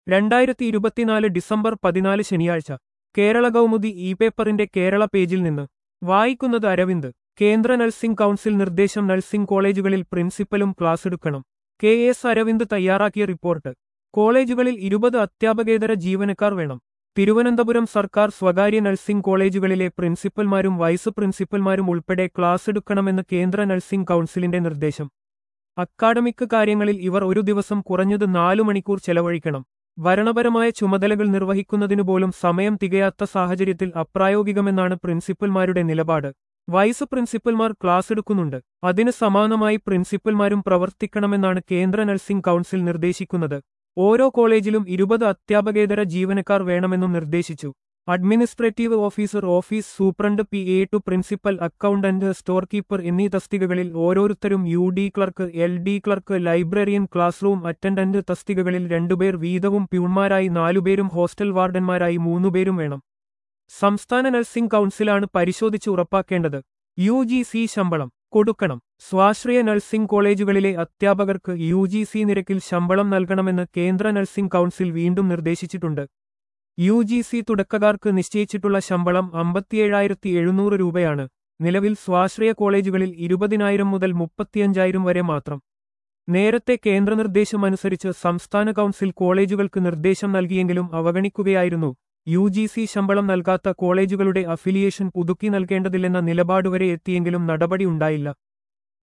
രണ്ടായിരത്തി ഇരുപത്തിനാല് ഡിസംബർ പതിനാല് ശനിയാഴ്ച കേരള കൗമുദി ഇ പേപ്പറിന്റെ കേരള പേജിൽ നിന്ന് വായിക്കുന്നത് അരവിന്ദ് കേന്ദ്ര നഴ്സിംഗ് കൗൺസിൽ നിർദ്ദേശം നഴ്സിംഗ് കോളേജുകളിൽ പ്രിൻസിപ്പലും ക്ലാസ്സെടുക്കണം കെ എസ് അരവിന്ദ് തയ്യാറാക്കിയ റിപ്പോർട്ട് കോളേജുകളിൽ ഇരുപത് അധ്യാപകേതര ജീവനക്കാർ വേണം തിരുവനന്തപുരം സർക്കാർ സ്വകാര്യ നഴ്സിംഗ് കോളേജുകളിലെ പ്രിൻസിപ്പൽമാരും വൈസ് പ്രിൻസിപ്പൽമാരും ഉൾപ്പെടെ ക്ലാസ് എടുക്കണമെന്ന് കേന്ദ്ര നഴ്സിംഗ് കൗൺസിലിന്റെ നിർദ്ദേശം അക്കാഡമിക് കാര്യങ്ങളിൽ ഇവർ ഒരു ദിവസം കുറഞ്ഞത് നാലു മണിക്കൂർ ചെലവഴിക്കണം ഭരണപരമായ ചുമതലകൾ നിർവഹിക്കുന്നതിനു പോലും സമയം തികയാത്ത സാഹചര്യത്തിൽ അപ്രായോഗികമെന്നാണ് പ്രിൻസിപ്പൽമാരുടെ നിലപാട് വൈസ് പ്രിൻസിപ്പൽമാർ ക്ലാസ് എടുക്കുന്നുണ്ട് അതിന് സമാനമായി പ്രിൻസിപ്പൽമാരും പ്രവർത്തിക്കണമെന്നാണ് കേന്ദ്ര നഴ്സിംഗ് കൗൺസിൽ നിർദ്ദേശിക്കുന്നത് ഓരോ കോളേജിലും ഇരുപത് അധ്യാപകേതര ജീവനക്കാർ വേണമെന്നും നിർദ്ദേശിച്ചു administrative officer office superintendent P A to principal accountant store keeper എന്നീ തസ്തികകളിൽ ഓരോരുത്തരും U D clerk L D clerk librarian class room attendant തസ്തികകളിൽ രണ്ടുപേർ വീതവും പ്യൂൺമാരായി നാലുപേരും ഹോസ്റ്റൽ വാർഡന്മാരായി മൂന്നുപേരും വേണം സംസ്ഥാന നഴ്സിംഗ് കൗൺസിലാണ് പരിശോധിച്ച് ഉറപ്പാക്കേണ്ടത് യു ജി സി ശമ്പളം കൊടുക്കണം സ്വാശ്രയ നഴ്സിംഗ് കോളേജുകളിലെ അധ്യാപകർക്ക് യു ജി സി നിരക്കിൽ ശമ്പളം നൽകണമെന്ന് കേന്ദ്ര നഴ്സിംഗ് കൗൺസിൽ വീണ്ടും നിർദ്ദേശിച്ചിട്ടുണ്ട് യു ജി സി തുടക്കക്കാർക്ക് നിശ്ചയിച്ചിട്ടുള്ള ശമ്പളം അമ്പത്തിയേഴായിരത്തി എഴുന്നൂറ് രൂപയാണ് നിലവിൽ സ്വാശ്രയ കോളേജുകളിൽ ഇരുപതിനായിരം മുതൽ മുപ്പത്തിയഞ്ചായിരം വരെ മാത്രം നേരത്തെ കേന്ദ്ര നിർദ്ദേശമനുസരിച്ച് സംസ്ഥാന കൗൺസിൽ കോളേജുകൾക്ക് നിർദ്ദേശം നൽകിയെങ്കിലും അവഗണിക്കുകയായിരുന്നു യു ജി സി ശമ്പളം നൽകാത്ത കോളേജുകളുടെ അഫിലിയേഷൻ പുതുക്കി നൽകേണ്ടതില്ലെന്ന നിലപാടുവരെ എത്തിയെങ്കിലും നടപടി ഉണ്ടായില്ല